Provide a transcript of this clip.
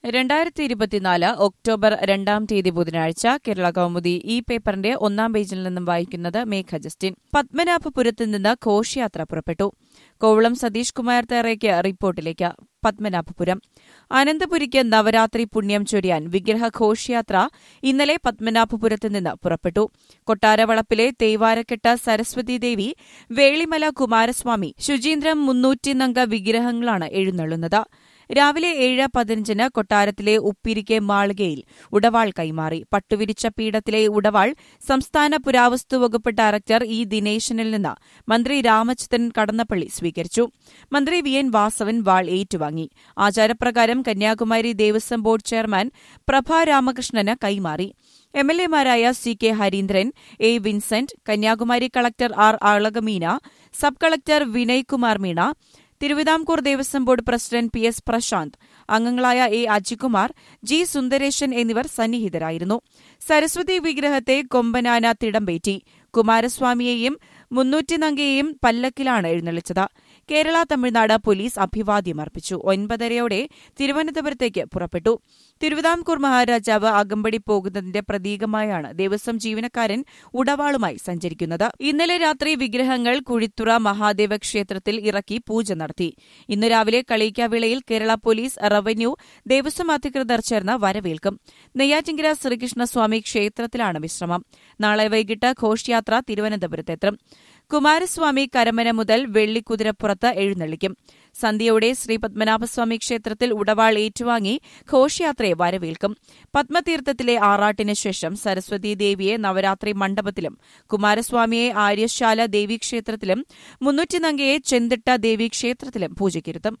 രണ്ടായിരത്തി ഇരുപത്തിനാല് ഒക്ടോബർ രണ്ടാം തീയതി ബുധനാഴ്ച കേരള കൗമുദി ഈ പേപ്പറിന്റെ ഒന്നാം പേജിൽ നിന്നും വായിക്കുന്നത് മേഘ ജസ്റ്റിൻ പത്മനാഭപുരത്ത് നിന്ന് ഘോഷയാത്ര പുറപ്പെട്ടു കോവളം സതീഷ് കുമാർ തേറയ്ക്ക് റിപ്പോർട്ടിലേക്ക് പത്മനാഭപുരം അനന്തപുരിക്ക് നവരാത്രി പുണ്യം ചൊരിയാൻ വിഗ്രഹ ഘോഷയാത്ര ഇന്നലെ പത്മനാഭപുരത്ത് നിന്ന് പുറപ്പെട്ടു കൊട്ടാരവളപ്പിലെ തേവാരക്കെട്ട് സരസ്വതി ദേവി വേളിമല കുമാരസ്വാമി ശുചീന്ദ്രം മുന്നൂറ്റിനംഗ വിഗ്രഹങ്ങളാണ് എഴുന്നള്ളുന്നത് രാവിലെ ഏഴ് പതിനഞ്ചിന് കൊട്ടാരത്തിലെ ഉപ്പിരിക്കെ മാളികയിൽ ഉടവാൾ കൈമാറി പട്ടുവിരിച്ച പീഠത്തിലെ ഉടവാൾ സംസ്ഥാന പുരാവസ്തു വകുപ്പ് ഡയറക്ടർ ഇ ദിനേശനിൽ നിന്ന് മന്ത്രി രാമചന്ദ്രൻ കടന്നപ്പള്ളി സ്വീകരിച്ചു മന്ത്രി വി എൻ വാസവൻ വാൾ ഏറ്റുവാങ്ങി ആചാരപ്രകാരം കന്യാകുമാരി ദേവസ്വം ബോർഡ് ചെയർമാൻ പ്രഭ രാമകൃഷ്ണന് കൈമാറി എം എൽ എമാരായ C K Hareendran A Vincent Kanyakumari collector R Alakameena sub collector Vinay Kumar Meena Travancore Devaswom board president P S Prashanth അംഗങ്ങളായ എ അജികുമാർ ജി സുന്ദരേശൻ എന്നിവർ സന്നിഹിതരായിരുന്നു സരസ്വതി വിഗ്രഹത്തെ കൊമ്പനാന തിടമ്പേറ്റി കുമാരസ്വാമിയെയും മുന്നൂറ്റിനങ്കയെയും പല്ലക്കിലാണ് എഴുന്നള്ളിച്ചത് കേരള തമിഴ്നാട് പോലീസ് അഭിവാദ്യമർപ്പിച്ചു ഒൻപതരയോടെ തിരുവനന്തപുരത്തേക്ക് പുറപ്പെട്ടു തിരുവിതാംകൂർ മഹാരാജാവ് അകമ്പടി പോകുന്നതിന്റെ പ്രതീകമായാണ് ദേവസ്വം ജീവനക്കാരൻ ഉടവാളുമായി സഞ്ചരിക്കുന്നത് ഇന്നലെ രാത്രി വിഗ്രഹങ്ങൾ കുഴിത്തുറ മഹാദേവ ക്ഷേത്രത്തിൽ ഇറക്കി പൂജ നടത്തി ഇന്ന് രാവിലെ കളിയിക്കാവിളയിൽ കേരള പോലീസ് റവന്യൂ ദേവസ്വം അധികൃതർ ചേർന്ന് വരവേൽക്കും നെയ്യാറ്റിങ്കര ശ്രീകൃഷ്ണസ്വാമി ക്ഷേത്രത്തിലാണ് വിശ്രമം നാളെ വൈകിട്ട് ഘോഷയാത്ര തിരുവനന്തപുരത്തെത്തും കുമാരസ്വാമി കരമന മുതൽ വെള്ളിക്കുതിരപ്പുറത്ത് എഴുന്നള്ളിക്കും സന്ധ്യയോടെ ശ്രീ പത്മനാഭസ്വാമി ക്ഷേത്രത്തിൽ ഉടവാൾ ഏറ്റുവാങ്ങി ഘോഷയാത്രയെ വരവേൽക്കും പത്മതീർത്ഥത്തിലെ ആറാട്ടിന് ശേഷം സരസ്വതി ദേവിയെ നവരാത്രി മണ്ഡപത്തിലും കുമാരസ്വാമിയെ ആര്യശാല ദേവീക്ഷേത്രത്തിലും മുന്നൂറ്റിനങ്കയെ ചെന്തിട്ട ദേവീക്ഷേത്രത്തിലും പൂജയ്ക്കിരുത്തും